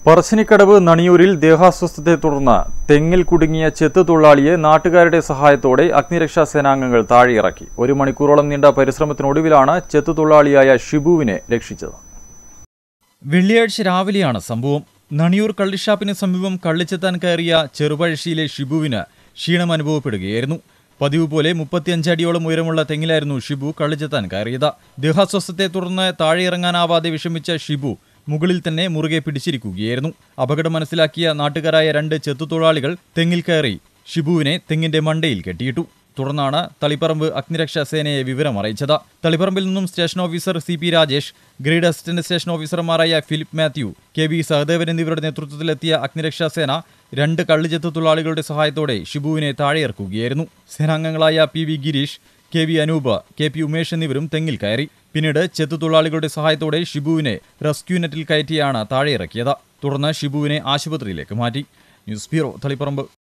പറശ്ശിനിക്കടവ് നണിയൂരിൽ ദേഹാസ്വസ്ഥതയെ തുടർന്ന് തെങ്ങിൽ കുടുങ്ങിയ ചെത്ത് തൊഴിലാളിയെ നാട്ടുകാരുടെ സഹായത്തോടെ അഗ്നിരക്ഷാ സേനാംഗങ്ങൾ താഴെയിറക്കി ഒരു മണിക്കൂറോളം നീണ്ട പരിശ്രമത്തിനൊടുവിലാണ് ചെത്ത് തൊഴിലാളിയായ ഷിബുവിനെ രക്ഷിച്ചത് വെള്ളിയാഴ്ച രാവിലെയാണ് സംഭവം നണിയൂർ കള്ളിഷാപ്പിന് സമീപം കള്ളിച്ചെത്താൻ കയറിയ ചെറുപഴശ്ശിയിലെ ഷിബുവിന് ക്ഷീണം അനുഭവപ്പെടുകയായിരുന്നു പതിവ് പോലെ മുപ്പത്തിയഞ്ചടിയോളം ഉയരമുള്ള തെങ്ങിലായിരുന്നു ഷിബു കള്ളിച്ചെത്താൻ കയറിയത് ദേഹാസ്വസ്ഥത്തെ തുടർന്ന് താഴെയിറങ്ങാനാവാതെ വിഷമിച്ച ഷിബു മുകളിൽ തന്നെ മുറുകെ പിടിച്ചിരിക്കുകയായിരുന്നു അപകടം മനസ്സിലാക്കിയ നാട്ടുകാരായ രണ്ട് ചെത്തുതൊഴിലാളികൾ തെങ്ങിൽ കയറി ഷിബുവിനെ തെങ്ങിന്റെ മണ്ടയിൽ കെട്ടിയിട്ടു തുടർന്നാണ് തളിപ്പറമ്പ് അഗ്നിരക്ഷാ സേനയെ വിവരം അറിയിച്ചത് തളിപ്പറമ്പിൽ നിന്നും station officer C P Rajesh grade assistant station ഓഫീസർമാരായ ഫിലിപ്പ് മാത്യു കെ വി സഹദേവൻ എന്നിവരുടെ നേതൃത്വത്തിലെത്തിയ അഗ്നിരക്ഷാ സേന രണ്ട് കള്ളിച്ചെത്ത് തൊഴിലാളികളുടെ സഹായത്തോടെ ഷിബുവിനെ താഴെയിറക്കുകയായിരുന്നു സേനാംഗങ്ങളായ P V Gireesh K V Anoop K P Umesh എന്നിവരും തെങ്ങിൽ കയറി പിന്നീട് ചെത്തുതൊഴിലാളികളുടെ സഹായത്തോടെ ഷിബുവിനെ റെസ്ക്യൂ നെറ്റിൽ കയറ്റിയാണ് താഴെയിറക്കിയത് തുടർന്ന് ഷിബുവിനെ ആശുപത്രിയിലേക്ക് മാറ്റി ന്യൂസ് ബ്യൂറോ തളിപ്പറമ്പ്